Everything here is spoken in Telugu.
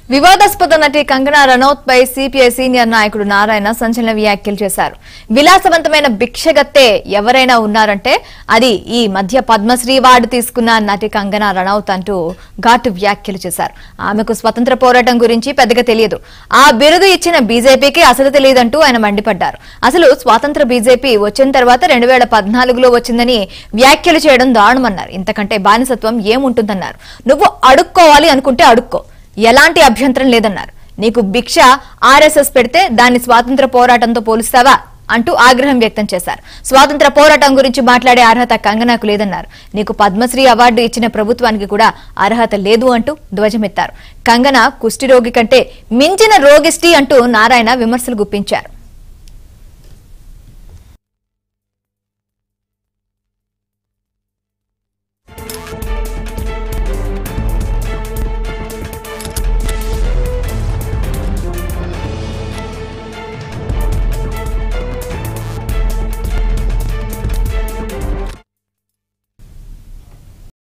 వివాదాస్పద నటి కంగనా రనౌత్ పై సిపిఐ సీనియర్ నాయకుడు నారాయణ సంచలన వ్యాఖ్యలు చేశారు విలాసవంతమైన భిక్షగత్తే ఎవరైనా ఉన్నారంటే అది ఈ మధ్య పద్మశ్రీ వార్డు తీసుకున్న నటి కంగనా రనౌత్ అంటూ ఘాటు వ్యాఖ్యలు చేశారు ఆమెకు స్వతంత్ర పోరాటం గురించి పెద్దగా తెలియదు ఆ బిరుదు ఇచ్చిన బీజేపీకి అసలు తెలియదంటూ ఆయన మండిపడ్డారు అసలు స్వాతంత్ర బీజేపీ వచ్చిన తర్వాత రెండు వేల పద్నాలుగులో వచ్చిందని వ్యాఖ్యలు చేయడం దారుణమన్నారు ఇంతకంటే బానిసత్వం ఏముంటుందన్నారు నువ్వు అడుక్కోవాలి అనుకుంటే అడుక్కో ఎలాంటి అభ్యంతరం లేదన్నారు నీకు భిక్ష ఆర్ఎస్ఎస్ పెడితే దాన్ని స్వాతంత్ర పోరాటంతో పోలుస్తావా అంటూ ఆగ్రహం వ్యక్తం చేశారు స్వాతంత్ర పోరాటం గురించి మాట్లాడే అర్హత కంగనాకు లేదన్నారు నీకు పద్మశ్రీ అవార్డు ఇచ్చిన ప్రభుత్వానికి కూడా అర్హత లేదు అంటూ ధ్వజమెత్తారు కంగన కుష్టి రోగి కంటే మించిన రోగిష్టి అంటూ నారాయణ విమర్శలు గుప్పించారు